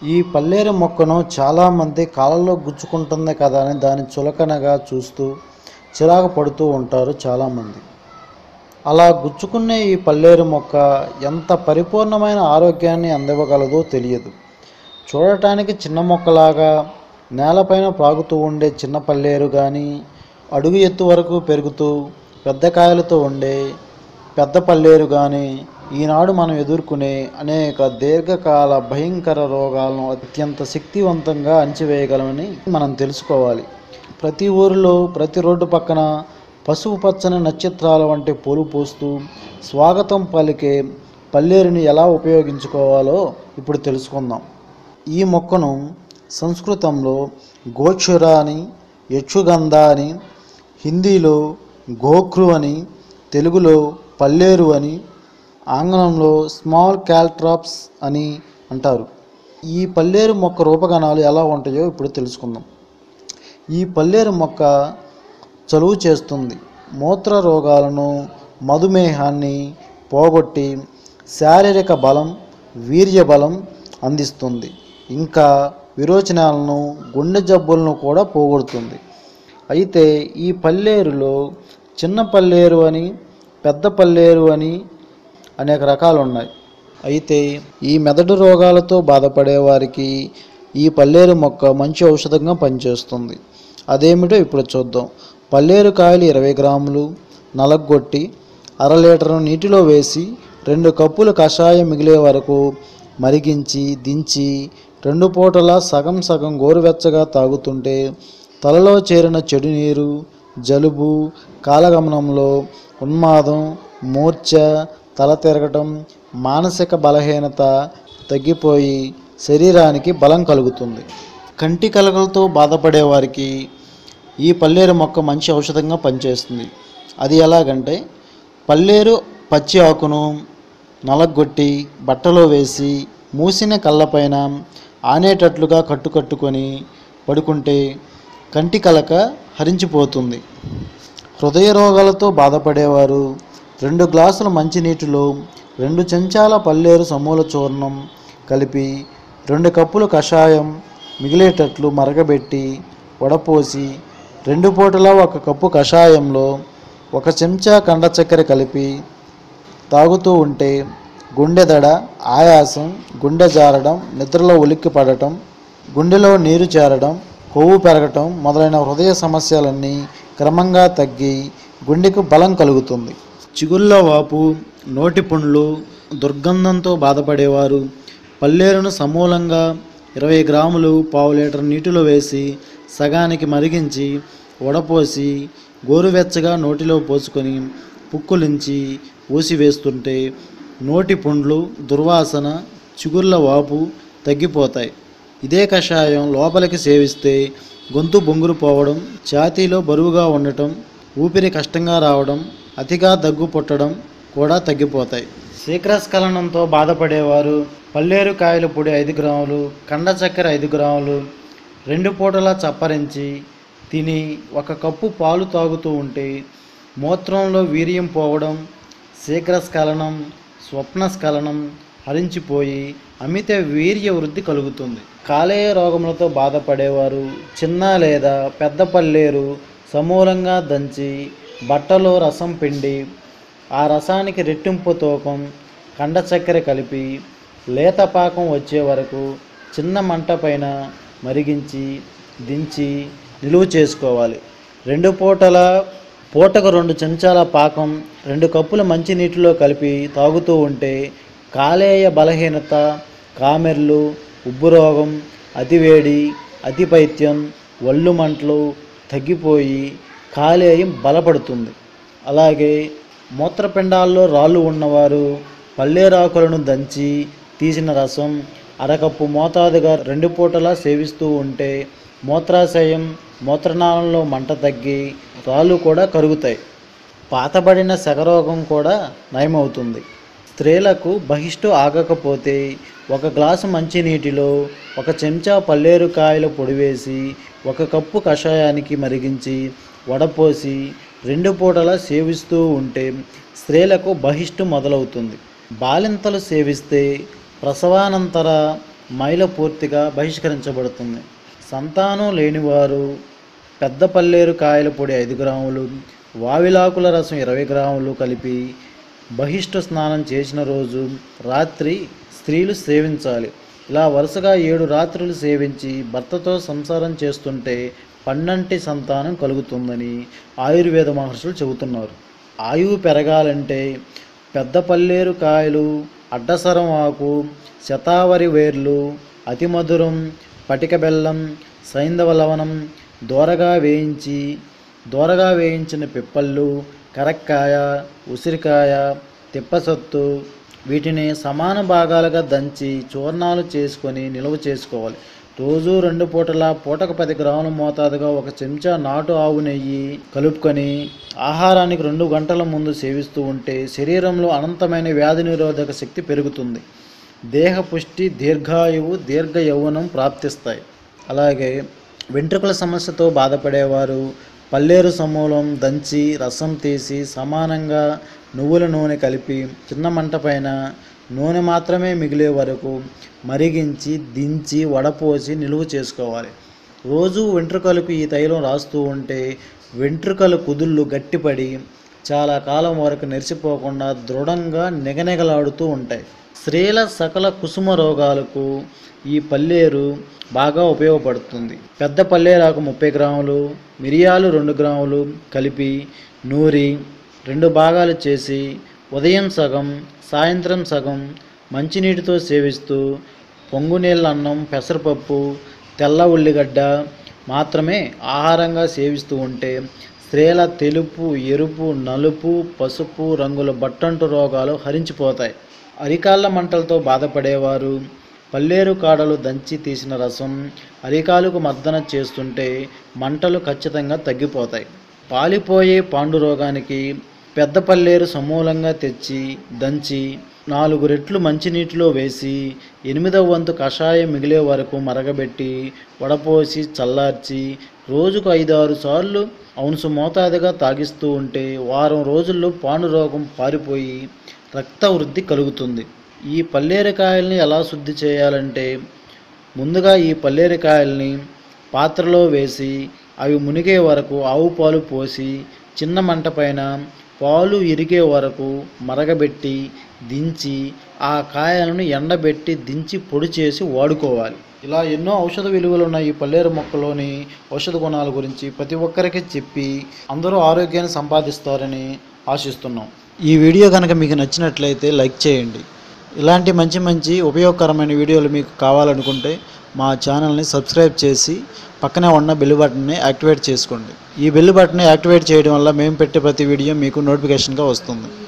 ఈ పల్లేరు మొక్కను చాలామంది కాళ్ళలో గుచ్చుకుంటుంది కదా అని దాన్ని చులకనగా చూస్తూ చిరాకు పడుతూ ఉంటారు చాలామంది అలా గుచ్చుకునే ఈ పల్లేరు మొక్క ఎంత పరిపూర్ణమైన ఆరోగ్యాన్ని అందివ్వగలదో తెలియదు చూడటానికి చిన్న మొక్కలాగా నేలపైన ప్రాగుతూ ఉండే చిన్న పల్లేరు కానీ అడుగు ఎత్తు వరకు పెరుగుతూ పెద్ద కాయలతో ఉండే పెద్ద పల్లేరు కానీ ఈనాడు మనం ఎదుర్కొనే అనేక దీర్ఘకాల భయంకర రోగాలను అత్యంత శక్తివంతంగా అణచివేయగలమని మనం తెలుసుకోవాలి ప్రతి ఊరిలో ప్రతి రోడ్డు పక్కన పసుపు పచ్చని నక్షత్రాల వంటి పూలు పూస్తూ స్వాగతం పలికే పల్లేరుని ఎలా ఉపయోగించుకోవాలో ఇప్పుడు తెలుసుకుందాం ఈ మొక్కను సంస్కృతంలో గోక్షుర అని యక్షుగంధ అని హిందీలో గోక్రు అని తెలుగులో పల్లేరు అని ఆంగ్లంలో స్మాల్ క్యాల్ట్రాప్స్ అని అంటారు ఈ పల్లేరు మొక్క రూపగణాలు ఎలా ఉంటాయో ఇప్పుడు తెలుసుకుందాం ఈ పల్లేరు మొక్క చలువు చేస్తుంది మూత్ర రోగాలను మధుమేహాన్ని పోగొట్టి శారీరక బలం వీర్య బలం అందిస్తుంది ఇంకా విరోచనాలను గుండె జబ్బులను కూడా పోగొడుతుంది అయితే ఈ పల్లేరులో చిన్న పల్లేరు అని పెద్ద పల్లేరు అని అనేక రకాలు ఉన్నాయి అయితే ఈ మెదడు రోగాలతో బాధపడే వారికి ఈ పల్లేరు మొక్క మంచి ఔషధంగా పనిచేస్తుంది అదేమిటో ఇప్పుడు చూద్దాం పల్లేరు కాయలు ఇరవై గ్రాములు నలగొట్టి అర లీటరు నీటిలో వేసి రెండు కప్పులు కషాయం మిగిలే వరకు మరిగించి దించి రెండు పూటలా సగం సగం గోరువెచ్చగా తాగుతుంటే తలలో చేరిన చెడు నీరు జలుబు కాలగమనంలో ఉన్మాదం మూర్ఛ తల తిరగటం మానసిక బలహీనత తగ్గిపోయి శరీరానికి బలం కలుగుతుంది కంటి కలగలతో బాధపడే వారికి ఈ పల్లేరు మొక్క మంచి ఔషధంగా పనిచేస్తుంది అది ఎలాగంటే పల్లేరు పచ్చి ఆకును నలగొట్టి బట్టలో వేసి మూసిన కళ్ళపైన ఆనేటట్లుగా కట్టుకట్టుకొని పడుకుంటే కంటి కలక హరించిపోతుంది హృదయ రోగాలతో బాధపడేవారు రెండు గ్లాసుల మంచినీటిలో రెండు చెంచాల పల్లేరు సమూల చూర్ణం కలిపి రెండు కప్పులు కషాయం మిగిలేటట్లు మరగబెట్టి వడపోసి రెండు పూటలా ఒక కప్పు కషాయంలో ఒక చెంచా కండ చక్కెర కలిపి తాగుతూ ఉంటే గుండె దడ ఆయాసం గుండె జారడం నిద్రలో ఉలిక్కి పడటం గుండెలో నీరు చేరడం కొవ్వు పెరగటం మొదలైన హృదయ సమస్యలన్నీ క్రమంగా తగ్గి గుండెకు బలం కలుగుతుంది చిగుళ్ళ వాపు నోటి పుండ్లు దుర్గంధంతో బాధపడేవారు పల్లేరును సమూలంగా ఇరవై గ్రాములు పావు లీటర్ నీటిలో వేసి సగానికి మరిగించి వడపోసి గోరువెచ్చగా నోటిలో పోసుకొని పుక్కులించి ఊసివేస్తుంటే నోటి పుండ్లు దుర్వాసన చిగుర్ల వాపు తగ్గిపోతాయి ఇదే కషాయం లోపలికి సేవిస్తే గొంతు బొంగురు పోవడం ఛాతీలో బరువుగా ఉండటం ఊపిరి కష్టంగా రావడం అతిగా దగ్గు పుట్టడం కూడా తగ్గిపోతాయి శీఘ్రస్ఖలనంతో బాధపడేవారు పల్లేరు కాయల పొడి ఐదు గ్రాములు కండ చక్కెర ఐదు గ్రాములు రెండు పూటలా చప్పరించి తిని ఒక కప్పు పాలు తాగుతూ ఉంటే మూత్రంలో వీర్యం పోవడం శీఘ్రస్ఖలనం స్వప్నస్ఖలనం హరించిపోయి అమిత వీర్య వృద్ధి కలుగుతుంది కాలేయ రోగములతో బాధపడేవారు చిన్న లేదా పెద్ద పల్లేరు సమూలంగా దంచి బట్టలో రసం పిండి ఆ రసానికి రెట్టింపు తూకం కండ చక్కెర కలిపి లేత పాకం వచ్చే వరకు చిన్న మంట పైన మరిగించి దించి నిలువ చేసుకోవాలి రెండు పూటల పూటకు రెండు చెంచాల పాకం రెండు కప్పుల మంచినీటిలో కలిపి తాగుతూ ఉంటే కాలేయ బలహీనత కామెర్లు ఉబ్బురోగం అతివేడి అతిపైత్యం ఒళ్ళు మంటలు తగ్గిపోయి కాలేయం బలపడుతుంది అలాగే మూత్రపిండాల్లో రాళ్ళు ఉన్నవారు పల్లేరాకులను దంచి తీసిన రసం అరకప్పు మోతాదుగా రెండు పూటలా సేవిస్తూ ఉంటే మూత్రాశయం మూత్రనాళంలో మంట తగ్గి రాళ్ళు కూడా కరుగుతాయి పాతబడిన సెగరోగం కూడా నయమవుతుంది స్త్రీలకు బహిష్టు ఆగకపోతే ఒక గ్లాసు మంచినీటిలో ఒక చెంచా పల్లేరు కాయల పొడి వేసి ఒక కప్పు కషాయానికి మరిగించి వడపోసి రెండు పూటలా సేవిస్తూ ఉంటే స్త్రీలకు బహిష్టు మొదలవుతుంది బాలింతలు సేవిస్తే ప్రసవానంతర మైల పూర్తిగా బహిష్కరించబడుతుంది సంతానం లేనివారు పెద్ద పల్లేరు కాయల పొడి ఐదు గ్రాములు వావిలాకుల రసం ఇరవై గ్రాములు కలిపి బహిష్ట స్నానం చేసిన రోజు రాత్రి స్త్రీలు సేవించాలి ఇలా వరుసగా ఏడు రాత్రులు సేవించి భర్తతో సంసారం చేస్తుంటే పన్నంటి సంతానం కలుగుతుందని ఆయుర్వేద మహర్షులు చెబుతున్నారు ఆయువు పెరగాలంటే పెద్ద పల్లేరు కాయలు అడ్డసరం ఆకు శతావరి వేర్లు అతి మధురం పటిక బెల్లం సైంధవ లవణం దోరగా వేయించి దోరగా వేయించిన పిప్పళ్ళు కరక్కాయ ఉసిరికాయ తిప్పసొత్తు వీటిని సమాన భాగాలుగా దంచి చూర్ణాలు చేసుకొని నిల్వ చేసుకోవాలి రోజు రెండు పూటల పూటకు పది గ్రాముల మోతాదుగా ఒక చెంచా నాటు ఆవు నెయ్యి కలుపుకొని ఆహారానికి రెండు గంటల ముందు సేవిస్తూ ఉంటే శరీరంలో అనంతమైన వ్యాధి నిరోధక శక్తి పెరుగుతుంది దేహ పుష్టి దీర్ఘాయువు దీర్ఘ యౌవనం ప్రాప్తిస్తాయి అలాగే వెంట్రుకల సమస్యతో బాధపడేవారు పల్లేరు సమూలం దంచి రసం తీసి సమానంగా నువ్వుల నూనె కలిపి చిన్న మంట పైన నూనె మాత్రమే మిగిలే వరకు మరిగించి దించి వడపోసి నిలువ చేసుకోవాలి రోజు వెంట్రుకలకు ఈ తైలం రాస్తూ ఉంటే వెంట్రుకల కుదుళ్ళు గట్టిపడి చాలా కాలం వరకు నెరిసిపోకుండా దృఢంగా నిగనిగలాడుతూ ఉంటాయి స్త్రీల సకల కుసుమ రోగాలకు ఈ పల్లేరు బాగా ఉపయోగపడుతుంది పెద్ద పల్లేరాకు ముప్పై గ్రాములు మిరియాలు రెండు గ్రాములు కలిపి నూరి రెండు భాగాలు చేసి ఉదయం సగం సాయంత్రం సగం మంచినీటితో సేవిస్తూ పొంగు నీళ్ళ అన్నం పెసరపప్పు తెల్ల ఉల్లిగడ్డ మాత్రమే ఆహారంగా సేవిస్తూ ఉంటే స్త్రీల తెలుపు ఎరుపు నలుపు పసుపు రంగుల బట్టంటు రోగాలు హరించిపోతాయి అరికాళ్ళ మంటలతో బాధపడేవారు పల్లేరు కాడలు దంచి తీసిన రసం అరికాలుకు మర్దన చేస్తుంటే మంటలు ఖచ్చితంగా తగ్గిపోతాయి పాలిపోయే పాండు రోగానికి పెద్ద పల్లేరు సమూలంగా తెచ్చి దంచి నాలుగు రెట్లు మంచినీటిలో వేసి ఎనిమిదవ వంతు కషాయం మిగిలే వరకు మరగబెట్టి వడపోసి చల్లార్చి రోజుకు ఐదారు సార్లు అవున్సు మోతాదుగా తాగిస్తూ ఉంటే వారం రోజుల్లో పాండు రోగం పారిపోయి రక్త వృద్ధి కలుగుతుంది ఈ పల్లేరకాయల్ని ఎలా శుద్ధి చేయాలంటే ముందుగా ఈ పల్లేరకాయల్ని పాత్రలో వేసి అవి మునిగే వరకు ఆవు పాలు పోసి చిన్న మంట పైన పాలు ఇరిగే వరకు మరగబెట్టి దించి ఆ కాయలను ఎండబెట్టి దించి పొడి చేసి వాడుకోవాలి ఇలా ఎన్నో ఔషధ విలువలు ఉన్న ఈ పల్లేరు మొక్కలోని ఔషధ గుణాల గురించి ప్రతి ఒక్కరికి చెప్పి అందరూ ఆరోగ్యాన్ని సంపాదిస్తారని ఆశిస్తున్నాం ఈ వీడియో కనుక మీకు నచ్చినట్లయితే లైక్ చేయండి ఇలాంటి మంచి మంచి ఉపయోగకరమైన వీడియోలు మీకు కావాలనుకుంటే మా ఛానల్ని సబ్స్క్రైబ్ చేసి పక్కనే ఉన్న బెల్ బటన్ని యాక్టివేట్ చేసుకోండి ఈ బెల్ బటన్ని యాక్టివేట్ చేయడం వల్ల మేము పెట్టే ప్రతి వీడియో మీకు నోటిఫికేషన్గా వస్తుంది